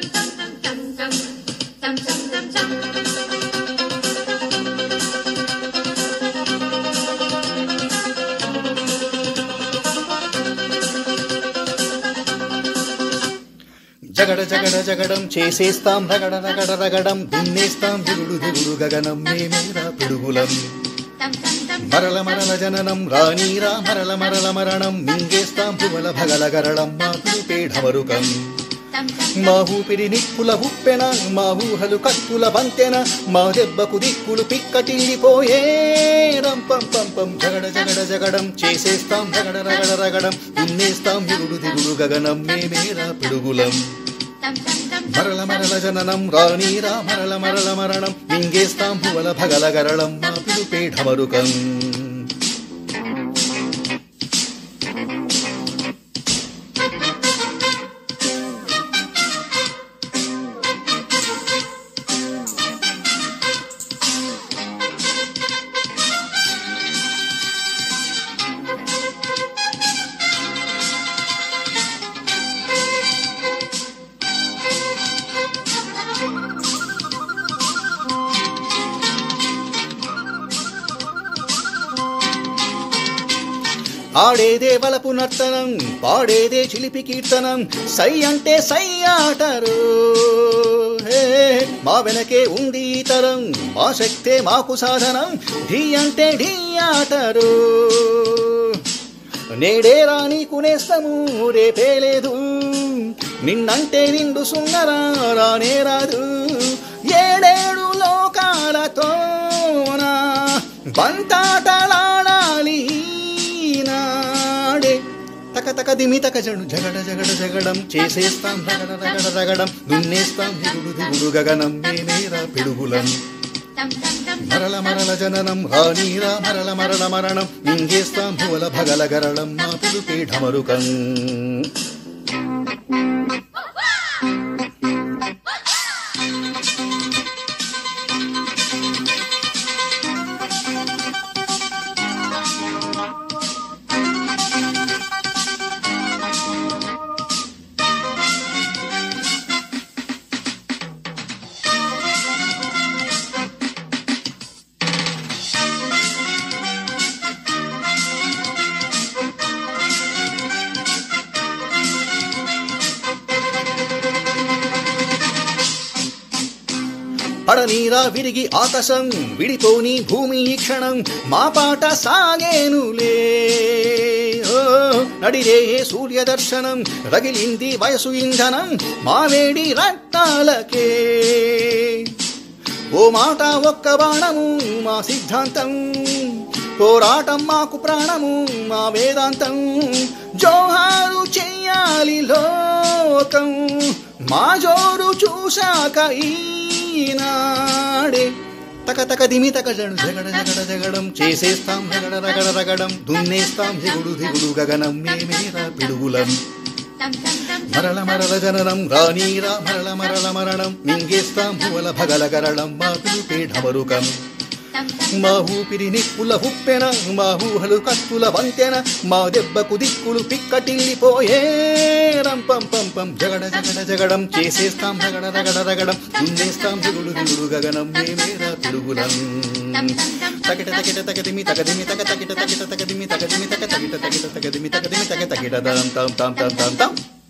జగడ జగడ జగడం చేసేస్తాం రగడ రగడ రగడం దున్నేస్తాం దిగుడు దిగుడు గగనం మేమేరా పిడుగులం మరల మరల జననం రానీరా మరల మరల మరణం మింగేస్తాం భువల భగల గరళం మా పిలుపేఢమరుకం మా ఊపిరి నిప్పుల ఉప్పెన మా ఊహలు కత్తుల బంతెన మా దెబ్బకు దిక్కులు పిక్కటిల్లిపోయే రంపం పంపం జగడ జగడ జగడం చేసేస్తాం రగడ రగడ రగడం దున్నేస్తాం దిగుడు దిగుడు గగనం మేమేరా పిడుగులం మరల మరల జననం రానీరా మరల మరల మరణం మింగేస్తాం భువల భగల గరళం మా పిలుపేఢమరుకం ఆడేదే వలపు నర్తనం పాడేదే చిలిపి కీర్తనం సై అంటే సై ఆటరు హే, మా వెనకే ఉంది ఈ తరం మా శక్తే మాకు సాధనం ఢీ అంటే ఢీ ఆటరు నేడే రాని కునేస్తము రేపే లేదు నిన్నంటే నిండు సున్నరా రానే రాదు ఏడేడు లోకాలతోనా బంతాటలాడాలి నాడే తక తక దిమి తక జడు జగడ జగడ జగడం చేసేస్తాం రగడ రగడ రగడం దున్నేస్తాం దిగుడు దిగుడు గగనం మేమేరా పిడుగులం మరల మరల జననం రానీరా మరల మరల మరణం మింగేస్తాం భువల భగల గరళం మా పిలుపేఢమరుకం పడనీరా విరిగి ఆకాశం విడిపోని భూమి ఈ క్షణం మా పాట సాగేనులే ఓ, నడిరే సూర్య దర్శనం రగిలింది వయసు ఇంధనం మా వేడి రక్తాలకే ఓ మాట ఒక్క బాణము మా సిద్ధాంతం పోరాటం మాకు ప్రాణము మా వేదాంతం జోహారు చెయ్యాలి లోకం మా జోరు చూశాక ఈనాడే తక తక దిమి తక జడు జగడ జగడ జగడం చేసేస్తాం రగడ రగడ రగడం దున్నేస్తాం దిగుడు దిగుడు గగనం మేమేరా పిడుగులం మరల మరల జననం రానీరా మరల మరల మరణం మింగేస్తాం భువల భగల గరళం మా పిలుపేఢమరుకం మా ఊపిరి నిప్పుల ఉప్పెన మా ఊహలు కత్తుల వంతెన మా దెబ్బకు దిక్కులు పిక్కటిల్లిపోయే రంపం పంపం జగడ జగడ జగడం చేసేస్తాం రగడ రగడ రగడం దున్నేస్తాం దిగుడు దిగుడు గగనం మేమేరా పిడుగులం తకిట తకిట తకదిమి తకదిమి తక తకిట తకిట తకదిమి తకదిమి తక తకిట తకిట తకదిమి తకదిమి తక తకిట తాం తాం తాం తాం తాం తాం